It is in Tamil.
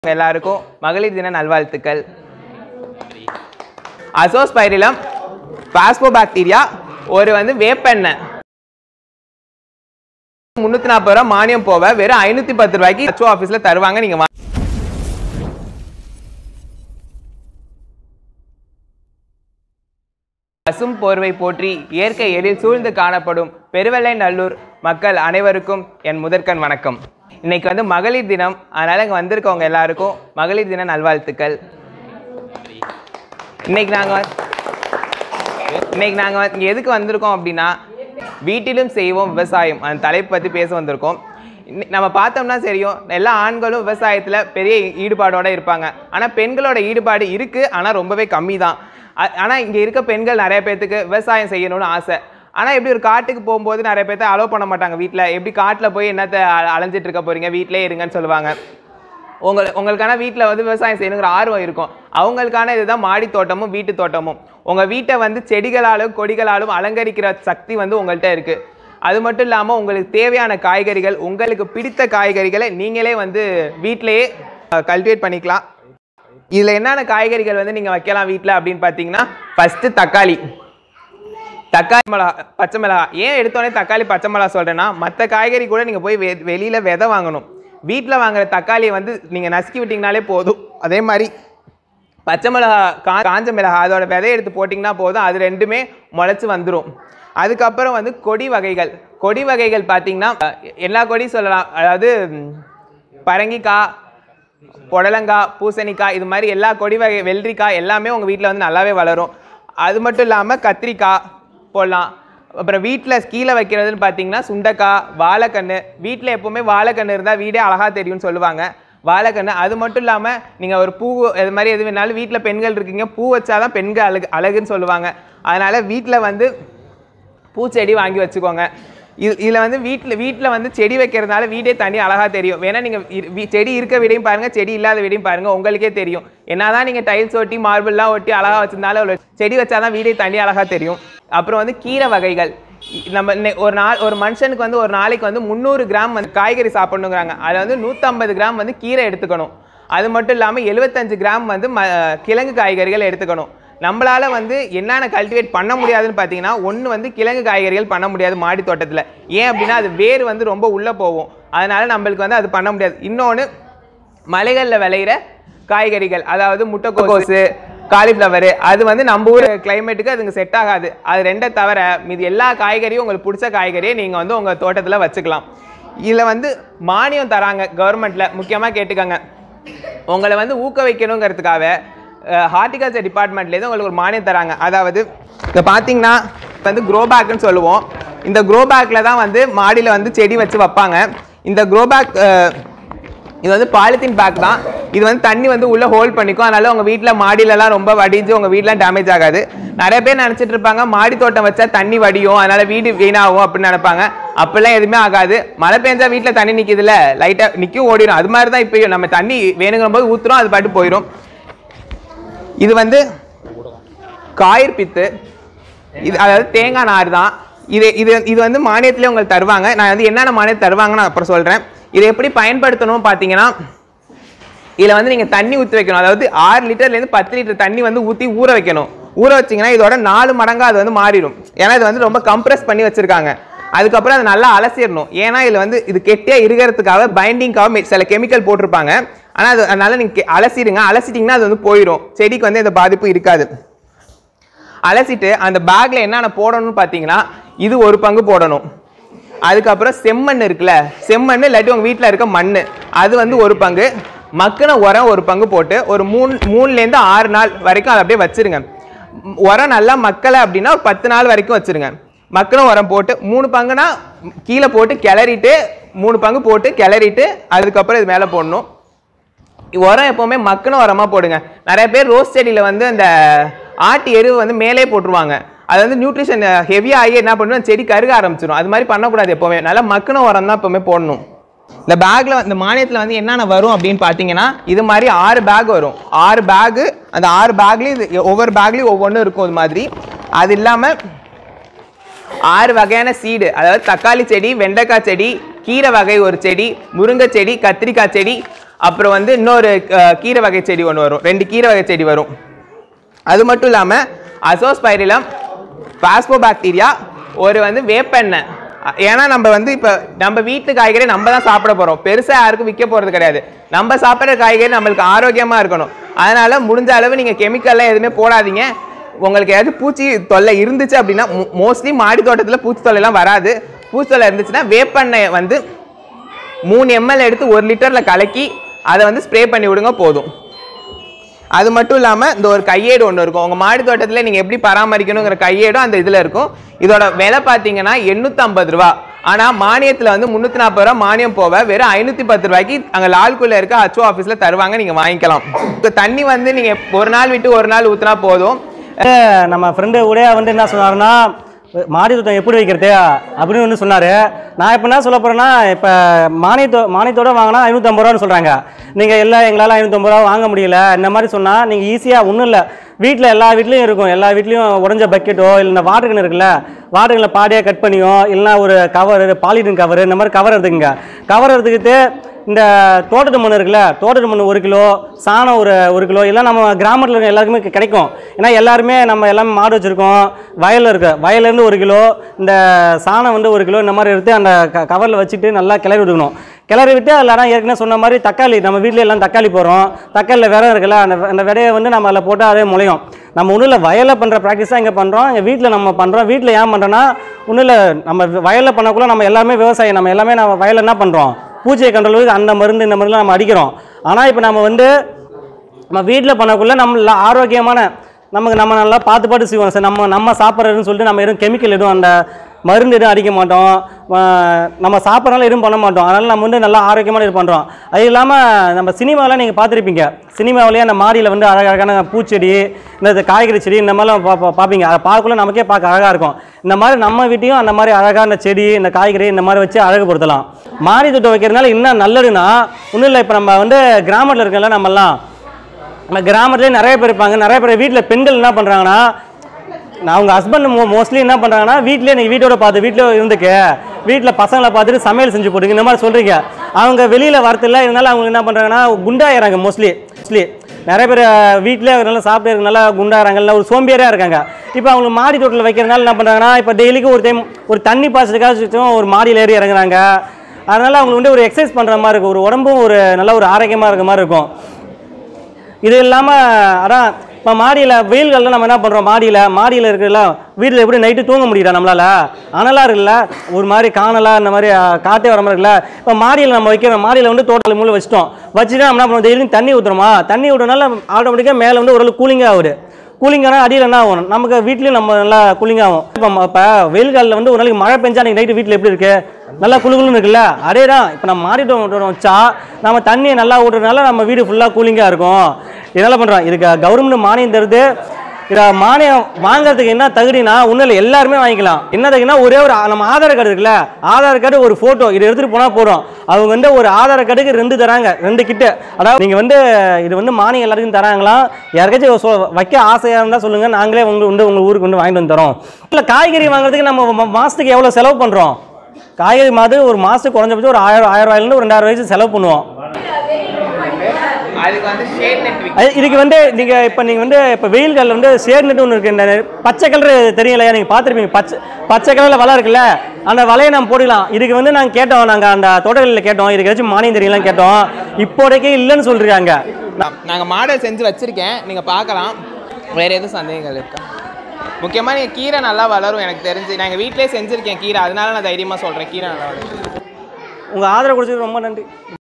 உங்க எல்லாருக்கும் மகளிர் தின நல்வாழ்த்துக்கள் அசோஸ்பைரிலம் பாஸ்போபாக்டீரியா ஒரு வந்து வேப்பெண்ணெய் முந்நூற்றி நாற்பது ரூபா மானியம் போக வெறும் ஐநூற்றி பத்து ரூபாய்க்கு ஹெச்ஓ ஆஃபீஸில் தருவாங்க நீங்கள் பசும் போர்வை போற்றி இயற்கை எழில் சூழ்ந்து காணப்படும் பெருவெள்ளை நல்லூர் மக்கள் அனைவருக்கும் என் முதற்கண் வணக்கம் இன்னைக்கு வந்து மகளிர் தினம் அதனால இங்கே வந்திருக்கவங்க எல்லாருக்கும் மகளிர் தின நல்வாழ்த்துக்கள் இன்னைக்கு நாங்கள் இன்னைக்கு நாங்கள் இங்கே எதுக்கு வந்திருக்கோம் அப்படின்னா வீட்டிலும் செய்வோம் விவசாயம் அந்த தலைப்பு பற்றி பேச வந்திருக்கோம் இன்னி- நம்ம பார்த்தோம்னா தெரியும் எல்லா ஆண்களும் விவசாயத்தில் பெரிய ஈடுபாடோட இருப்பாங்க ஆனால் பெண்களோட ஈடுபாடு இருக்குது ஆனால் ரொம்பவே கம்மி தான் ஆனால் இங்கே இருக்க பெண்கள் நிறைய பேர்த்துக்கு விவசாயம் செய்யணும்னு ஆசை ஆனால் எப்படி ஒரு காட்டுக்கு போகும்போது நிறைய பேர்த்த அலோவ் பண்ண மாட்டாங்க வீட்டில் எப்படி காட்டில் போய் என்னத்தை அ- அலைஞ்சிட்டு இருக்க போறீங்க வீட்டிலே இருங்கன்னு சொல்லுவாங்க உங்கள் உங்களுக்கான வீட்டில் வந்து விவசாயம் செய்யணுங்கிற ஆர்வம் இருக்கும் அவங்களுக்கான இதுதான் மாடி தோட்டமும் வீட்டு தோட்டமும் உங்கள் வீட்டை வந்து செடிகளாலும் கொடிகளாலும் அலங்கரிக்கிற சக்தி வந்து உங்கள்கிட்ட இருக்குது அது மட்டும் இல்லாமல் உங்களுக்கு தேவையான காய்கறிகள் உங்களுக்கு பிடித்த காய்கறிகளை நீங்களே வந்து வீட்டிலேயே கல்டிவேட் பண்ணிக்கலாம் இதில் என்னென்ன காய்கறிகள் வந்து நீங்கள் வைக்கலாம் வீட்டில் அப்படின்னு பார்த்தீங்கன்னா ஃபஸ்ட்டு தக்காளி தக்காளி மிளகா பச்சை மிளகா ஏன் எடுத்தோடனே தக்காளி பச்சை மிளகா சொல்கிறேன்னா மற்ற காய்கறி கூட நீங்கள் போய் வெ வெளியில் விதை வாங்கணும் வீட்டில் வாங்குற தக்காளியை வந்து நீங்கள் நசுக்கி விட்டிங்கனாலே போதும் அதே மாதிரி பச்சை மிளகா கா காஞ்ச மிளகா அதோட விதையை எடுத்து போட்டிங்கன்னா போதும் அது ரெண்டுமே முளைச்சி வந்துடும் அதுக்கப்புறம் வந்து கொடி வகைகள் கொடி வகைகள் பார்த்தீங்கன்னா அஹ், எல்லா கொடியும் சொல்லலாம் அதாவது ம், பரங்கிக்காய் புடலங்காய் பூசணிக்காய் இது மாதிரி எல்லா கொடி வகை வெள்ளரிக்காய் எல்லாமே உங்கள் வீட்டில் வந்து நல்லாவே வளரும் அது மட்டும் இல்லாமல் கத்திரிக்காய் போடலாம் அப்புறம் வீட்டில் கீழே வைக்கிறதுன்னு பார்த்தீங்கன்னா சுண்டைக்காய் வாழைக்கன்று வீட்டில் எப்போவுமே வாழைக்கன்று இருந்தால் வீடே அழகாக தெரியும்னு சொல்லுவாங்க வாழைக்கன்று அது மட்டும் இல்லாமல் நீங்கள் ஒரு பூ இது மாதிரி எது வேணாலும் வீட்டில் பெண்கள் இருக்கீங்க பூ வச்சாதான் பெண்கள் அழகு அழகுன்னு சொல்லுவாங்க அதனால் வீட்டில் வந்து பூச்செடி வாங்கி வச்சுக்கோங்க இது இதில் வந்து வீட்டில் வீட்டில் வந்து செடி வைக்கிறதுனால வீடே தனி அழகாக தெரியும் வேணா நீங்கள் செடி இருக்க வீடையும் பாருங்கள் செடி இல்லாத வீடையும் பாருங்கள் உங்களுக்கே தெரியும் என்னதான் நீங்கள் டைல்ஸ் ஒட்டி மார்பிள்லாம் ஒட்டி அழகாக வச்சிருந்தாலும் ஒரு செடி வச்சாதான் வீடே தனி அழகாக தெரியும் அப்புறம் வந்து கீரை வகைகள் இ- நம்ம இன்னை- ஒரு நாள் ஒரு மனுஷனுக்கு வந்து ஒரு நாளைக்கு வந்து முந்நூறு கிராம் வந்து காய்கறி சாப்பிடணுங்கிறாங்க அதில் வந்து நூற்றம்பது கிராம் வந்து கீரை எடுத்துக்கணும் அது மட்டும் இல்லாமல் எழுபத்தஞ்சு கிராம் வந்து ம கிழங்கு காய்கறிகள் எடுத்துக்கணும் நம்மளால வந்து என்னென்ன கல்டிவேட் பண்ண முடியாதுன்னு பார்த்தீங்கன்னா ஒன்று வந்து கிழங்கு காய்கறிகள் பண்ண முடியாது மாடி தோட்டத்தில் ஏன் அப்படின்னா அது வேர் வந்து ரொம்ப உள்ளே போகும் அதனால நம்மளுக்கு வந்து அது பண்ண முடியாது இன்னொன்று மலைகளில் விளையிற காய்கறிகள் அதாவது முட்டைக்கோசு காலிஃப்ளவரு அது வந்து நம்ம ஊர் கிளைமேட்டுக்கு அதுங்க செட் ஆகாது அது ரெண்டை தவிர மீதி எல்லா காய்கறியும் உங்களுக்கு பிடிச்ச காய்கறியை நீங்கள் வந்து உங்கள் தோட்டத்தில் வச்சுக்கலாம் இதில் வந்து மானியம் தராங்க கவர்மெண்ட்டில் முக்கியமாக கேட்டுக்கோங்க உங்களை வந்து ஊக்குவிக்கணுங்கிறதுக்காக ஹார்டிகல்ச்சர் டிபார்ட்மெண்ட்லேருந்து உங்களுக்கு ஒரு மானியம் தராங்க அதாவது இங்கே பார்த்தீங்கன்னா இப்ப வந்து க்ரோ பேக்குன்னு சொல்லுவோம் இந்த க்ரோ பேக்கில் தான் வந்து மாடியில் வந்து செடி வச்சு வைப்பாங்க இந்த க்ரோ பேக் இது வந்து பாலித்தீன் பேக் தான் இது வந்து தண்ணி வந்து உள்ளே ஹோல்ட் பண்ணிக்கும் அதனால உங்கள் வீட்டில் மாடியிலலாம் ரொம்ப வடிஞ்சு உங்கள் வீட்டிலாம் டேமேஜ் ஆகாது நிறைய பேர் நினச்சிட்டு இருப்பாங்க மாடி தோட்டம் வச்சா தண்ணி வடியும் அதனால வீடு வீணாகும் அப்படின்னு நினைப்பாங்க அப்படிலாம் எதுவுமே ஆகாது மழை பெஞ்சா வீட்டில் தண்ணி நிற்கிதுல லைட்டாக நிற்கும் ஓடிடும் அது மாதிரி தான் இப்போ நம்ம தண்ணி வேணுங்கிற போது ஊற்றுறோம் அது பாட்டு போயிடும் இது வந்து காயிர் பித்து இது அதாவது தேங்காய் நார் தான் இது இது இது வந்து மானியத்திலே உங்களுக்கு தருவாங்க நான் வந்து என்னென்ன மானியம் தருவாங்கன்னு நான் அப்புறம் சொல்கிறேன் இதை எப்படி பயன்படுத்தணும் பார்த்தீங்கன்னா இதில் வந்து நீங்கள் தண்ணி ஊற்றி வைக்கணும் அதாவது ஆறு லிட்டர்லேருந்து பத்து லிட்டர் தண்ணி வந்து ஊற்றி ஊற வைக்கணும் ஊற வச்சிங்கன்னா இதோட நாலு மடங்கா அது வந்து மாறிடும் ஏன்னா இது வந்து ரொம்ப கம்ப்ரெஸ் பண்ணி வச்சுருக்காங்க அதுக்கப்புறம் அதை நல்லா அலசிடணும் ஏன்னா இதில் வந்து இது கெட்டியாக இருக்கிறதுக்காக பைண்டிங்காக சில கெமிக்கல் போட்டிருப்பாங்க ஆனால் அது அதனால நீங்கள் அலசிடுங்க அலசிட்டிங்கன்னா அது வந்து போயிடும் செடிக்கு வந்து எந்த பாதிப்பும் இருக்காது அலசிட்டு அந்த பேக்கில் என்னென்ன போடணும்னு பார்த்தீங்கன்னா இது ஒரு பங்கு போடணும் அதுக்கப்புறம் செம்மண் இருக்குல்ல செம்மண் இல்லாட்டி உங்கள் வீட்டில் இருக்க மண் அது வந்து ஒரு பங்கு மக்கின உரம் ஒரு பங்கு போட்டு ஒரு மூணு மூணுலேருந்து ஆறு நாள் வரைக்கும் அதை அப்படியே வச்சிருங்க ம், உரம் நல்லா மக்கலை அப்படின்னா ஒரு பத்து நாள் வரைக்கும் வச்சிருங்க மக்கின உரம் போட்டு மூணு பங்குனா கீழே போட்டு கிளறிட்டு மூணு பங்கு போட்டு கிளறிட்டு அதுக்கப்புறம் இது மேலே போடணும் உரம் எப்போவுமே மக்கின உரமாக போடுங்க நிறைய பேர் ரோஸ் செடியில் வந்து அந்த ஆட்டு எருவு வந்து மேலே போட்டுருவாங்க அது வந்து நியூட்ரிஷன் ஹெவியாக ஆகி என்ன பண்ணும் செடி கருக ஆரம்பிச்சிடும் அது மாதிரி பண்ணக்கூடாது எப்போவுமே நல்லா மக்கின உரம் தான் எப்போவுமே போடணும் இந்த பேக்கில் இந்த மானியத்தில் வந்து என்னென்ன வரும் அப்படின்னு பார்த்தீங்கன்னா இது மாதிரி ஆறு பேக் வரும் ஆறு பேகு அந்த ஆறு பேக்லேயும் இது ஒவ்வொரு பேக்லேயும் ஒவ்வொன்றும் இருக்கும் இது மாதிரி அது இல்லாமல் ஆறு வகையான சீடு அதாவது தக்காளி செடி வெண்டைக்காய் செடி கீரை வகை ஒரு செடி முருங்கை செடி கத்திரிக்காய் செடி அப்புறம் வந்து இன்னொரு அஹ், கீரை வகை செடி ஒன்று வரும் ரெண்டு கீரை வகை செடி வரும் அது மட்டும் இல்லாமல் அசோஸ்பைரிலம் பாஸ்போபாக்டீரியா ஒரு வந்து வேப்பெண்ணெய் அ- ஏன்னா நம்ம வந்து இப்போ நம்ம வீட்டு காய்கறி நம்ம தான் சாப்பிட போகிறோம் பெருசாக யாருக்கும் விற்க போகிறது கிடையாது நம்ம சாப்பிட்ற காய்கறி நம்மளுக்கு ஆரோக்கியமாக இருக்கணும் அதனால முடிஞ்ச அளவு நீங்கள் கெமிக்கல்லாம் எதுவுமே போடாதீங்க உங்களுக்கு ஏதாச்சும் பூச்சி தொல்லை இருந்துச்சு அப்படின்னா மோஸ்ட்லி மாடி தோட்டத்தில் பூச்சி தொல்லைலாம் வராது பூச்சி தொல்லை இருந்துச்சுன்னா வேப்பெண்ணெய் வந்து மூணு எம்எல் எடுத்து ஒரு லிட்டரில் கலக்கி அதை வந்து ஸ்ப்ரே பண்ணி விடுங்க போதும் அது மட்டும் இல்லாமல் இந்த ஒரு கையேடு ஒன்று இருக்கும் உங்கள் மாடி தோட்டத்தில் நீங்கள் எப்படி பராமரிக்கணுங்கிற கையேடும் அந்த இதில் இருக்கும் இதோட விலை பார்த்தீங்கன்னா எண்ணூற்றம்பது ரூபா ஆனால் மானியத்தில் வந்து முந்நூற்றி நாற்பது ரூபா மானியம் போக வெறும் ஐநூற்றி பத்து ரூபாய்க்கு அங்கே லால்குள்ள இருக்க அச்சோ ஆஃபீஸில் தருவாங்க நீங்கள் வாங்கிக்கலாம் இப்போ தண்ணி வந்து நீங்கள் ஒரு நாள் விட்டு ஒரு நாள் ஊற்றினா போதும் நம்ம ஃப்ரெண்டு கூட வந்து என்ன சொன்னாருன்னா மாடி தோட்டம் எப்படி வைக்கிறது அப்படின்னு வந்து சொன்னார் நான் இப்போ என்ன சொல்ல போகிறேன்னா இப்போ மானியத்தோ மானியத்தோட வாங்கினா ஐநூற்றம்பது ரூபான்னு சொல்கிறாங்க நீங்கள் எல்லாம் எங்களால் ஐநூற்றம்பது ரூபா வாங்க முடியல இந்த மாதிரி சொன்னால் நீங்கள் ஈஸியாக ஒன்றும் இல்லை வீட்டில் எல்லா வீட்லேயும் இருக்கும் எல்லா வீட்லேயும் உடஞ்ச பக்கெட்டோ இல்லை இந்த வாட்டர் கேன் இருக்குல்ல வாட்டர் கேனில் பாடியாக கட் பண்ணியோ இல்லைனா ஒரு கவர் பாலித்தீன் கவர் இந்த மாதிரி கவர் எடுத்துக்கங்க கவர் எடுத்துக்கிட்டு இந்த தோட்டத்து மண் இருக்குல்ல தோட்டத்து மண் ஒரு கிலோ சாணம் ஒரு ஒரு கிலோ எல்லாம் நம்ம கிராமத்தில் இருக்க எல்லாருக்குமே கி- கிடைக்கும் ஏன்னா எல்லாருமே நம்ம எல்லாமே மாடு வச்சுருக்கோம் வயலில் இருக்கு வயல்லேருந்து ஒரு கிலோ இந்த சாணம் வந்து ஒரு கிலோ இந்த மாதிரி எடுத்து அந்த க கவரில் வச்சுட்டு நல்லா கிளறி விட்டுக்கணும் கிளறி விட்டு அதில் ஆனால் ஏற்கனவே சொன்ன மாதிரி தக்காளி நம்ம வீட்டில் எல்லாம் தக்காளி போடுறோம் தக்காளியில் விதை இருக்குல்ல அந்த வெ- அந்த விதையை வந்து நம்ம அதில் போட்டால் அதே முளையும் நம்ம ஒன்றும் இல்லை வயலில் பண்ணுற ப்ராக்டிஸ் தான் இங்கே பண்ணுறோம் இங்கே வீட்டில் நம்ம பண்ணுறோம் வீட்டில் ஏன் பண்ணுறோன்னா ஒன்றும் இல்லை நம்ம வயலில் பண்ணக்குள்ள நம்ம எல்லாமே விவசாயம் நம்ம எல்லாமே நம்ம வயலில் என்ன பண்ணுறோம் பூச்சியை கண்ட்ரோலுக்கு அந்த மருந்து இந்த மருந்துலாம் நம்ம அடிக்கிறோம் ஆனால் இப்போ நம்ம வந்து நம்ம வீட்டில் பண்ணக்குள்ள நம்ம நல்ல ஆரோக்கியமான நமக்கு நம்ம நல்லா பார்த்து பார்த்து செய்வோம் சார் நம்ம நம்ம சாப்பிட்றதுன்னு சொல்லிட்டு நம்ம எதுவும் கெமிக்கல் எதுவும் அந்த மருந்து எதுவும் அடிக்க மாட்டோம் ஆஹ் நம்ம சாப்பிட்றனால எதுவும் பண்ண மாட்டோம் அதனால் நம்ம வந்து நல்லா ஆரோக்கியமான இது பண்ணுறோம் அது இல்லாமல் நம்ம சினிமாவெலாம் நீங்கள் பார்த்துருப்பீங்க சினிமாவிலேயே அந்த மாடியில் வந்து அழகழகான பூச்செடி இந்த காய்கறி செடி இந்த மாதிரிலாம் பா பா- பார்ப்பீங்க அதை பார்க்கக்குள்ள நமக்கே பார்க்க அழகாக இருக்கும் இந்த மாதிரி நம்ம வீட்டையும் அந்த மாதிரி அழகாக இந்த செடி இந்த காய்கறி இந்த மாதிரி வச்சு அழகுபடுத்தலாம் மாடி தோட்டம் வைக்கிறதுனால என்ன நல்லதுன்னா ஒன்றும் இல்லை இப்போ நம்ம வந்து கிராமத்தில் இருக்கல நம்மலாம் நம்ம கிராமத்துலேயே நிறைய பேர் இருப்பாங்க நிறைய பேர் வீட்டில் பெண்கள் என்ன பண்ணுறாங்கன்னா நான் அவங்க ஹஸ்பண்ட் மோ மோஸ்ட்லி என்ன பண்ணுறாங்கன்னா வீட்டிலே நீங்கள் வீட்டோட பார்த்து வீட்டில் இருந்துக்க வீட்டில் பசங்களை பார்த்துட்டு சமையல் செஞ்சு போட்டுங்க இந்த மாதிரி சொல்கிறீங்க அவங்க வெளியில் வரதில்ல இருந்தாலும் அவங்க என்ன பண்ணுறாங்கன்னா குண்டாயிறாங்க மோஸ்ட்லி மோஸ்ட்லி நிறைய பேர் வீட்டிலே நல்லா சாப்பிட்டு நல்லா குண்டாகிறாங்க இல்லை ஒரு சோம்பேறியாக இருக்காங்க இப்போ அவங்க மாடி தோட்டத்தில் வைக்கிறதுனால என்ன பண்ணுறாங்கன்னா இப்போ டெய்லிக்கு ஒரு டைம் ஒரு தண்ணி பாய்ச்சதுக்காக ஒரு மாடியில் ஏறி இறங்குறாங்க அதனால் அவங்களுக்கு வந்து ஒரு எக்ஸசைஸ் பண்ணுற மாதிரி இருக்கும் ஒரு உடம்பும் ஒரு நல்ல ஒரு ஆரோக்கியமாக இருக்க மாதிரி இருக்கும் இது இல்லாமல் அதான் இப்போ மாடியில் வெயில்களில் நம்ம என்ன பண்ணுறோம் மாடியில் மாடியில் இருக்கிறல வீட்டில் எப்படி நைட்டு தூங்க முடியுதா நம்மளால் அனலாக இருக்குல்ல ஒரு மாதிரி காணலா இந்த மாதிரி ஆ, காற்றே வர மாதிரி இருக்குல்ல இப்போ மாடியில் நம்ம வைக்கிறோம் மாடியில் வந்து தோட்டத்தில் மூலம் வச்சிட்டோம் வச்சுட்டு நம்ம என்ன பண்ணுவோம் டெய்லியும் தண்ணி ஊற்றுறோமா தண்ணி விட்றனால ஆட்டோமேட்டிக்காக மேலே வந்து ஓரளவு கூலிங்காக ஆகுது கூலிங்கான அடியில் என்ன ஆகும் நமக்கு வீட்லேயும் நம்ம நல்லா கூலிங் ஆகும் இப்போ இப்போ வெயில் காலில் வந்து ஒரு நாளைக்கு மழை பெஞ்சா அன்றைக்கி நைட்டு வீட்டில் எப்படி இருக்கு நல்லா குளுகுளுன்னு இருக்குல்ல அதே தான் இப்போ நம்ம மாறிட்டோம் வச்சா நம்ம தண்ணியை நல்லா விட்றதுனால நம்ம வீடு ஃபுல்லாக கூலிங்காக இருக்கும் இதெல்லாம் பண்ணுறோம் இதுக்கு கவர்மெண்ட் மானியம் தருது இதை மானியம் வாங்குறதுக்கு என்ன தகுதினா ஒன்றும் இல்லை எல்லாருமே வாங்கிக்கலாம் என்ன தகுதினா ஒரே ஒரு ஆ- நம்ம ஆதார் கார்டு இருக்குல்ல ஆதார் கார்டு ஒரு ஃபோட்டோ இதை எடுத்துகிட்டு போனால் போதும் அவங்க வந்து ஒரு ஆதார் கார்டுக்கு ரெண்டு தராங்க ரெண்டு கிட்ட அதாவது நீங்கள் வந்து இது வந்து மானியம் எல்லாருக்கும் தராங்களாம் யாருக்காச்சும் சொ- வைக்க ஆசையாக இருந்தால் சொல்லுங்கள் நாங்களே உங்க வந்து உங்கள் ஊருக்கு வந்து வாங்கிட்டு வந்து தரோம் இல்லை காய்கறி வாங்குறதுக்கு நம்ம ம- மாசத்துக்கு எவ்வளோ செலவு பண்ணுறோம் காய்கறி மாதிரி ஒரு மாதத்துக்கு குறைஞ்சபட்சம் ஒரு ஆயிரம் ஆயிரம் ரூபாயிலேருந்து ஒரு ரெண்டாயிரம் ரூபாய்க்கு செலவு பண்ணுவோம் அதுக்கு வந்து ஷேட் நெட் அது இதுக்கு வந்து நீங்கள் இப்போ நீங்கள் வந்து இப்போ வெயில் காலில் வந்து சேர் நெட் ஒன்று இருக்குது இந்த பச்சை கலர் தெரியலையா நீங்கள் பார்த்துருப்பீங்க பச்சை பச்சை கலரில் வலை இருக்குல்ல அந்த வலையை நம்ம போடலாம் இதுக்கு வந்து நாங்கள் கேட்டோம் நாங்கள் அந்த தோட்டங்களில் கேட்டோம் இதுக்கு ஏதாச்சும் மானியம் தெரியலாம் கேட்டோம் இப்போதைக்கு இல்லைன்னு சொல்லிருக்காங்க நாங்கள் மாடல் செஞ்சு வச்சுருக்கேன் நீங்கள் பார்க்கலாம் வேறு எதுவும் சந்தேகங்கள் இருக்கா முக்கியமாக நீங்கள் கீரை நல்லா வளரும் எனக்கு தெரிஞ்சு நான் எங்கள் வீட்டிலே செஞ்சுருக்கேன் கீரை அதனால நான் தைரியமாக சொல்கிறேன் கீரை நல்லா வளரும் உங்கள் ஆதரவு கொடுத்தது ரொம்ப நன்றி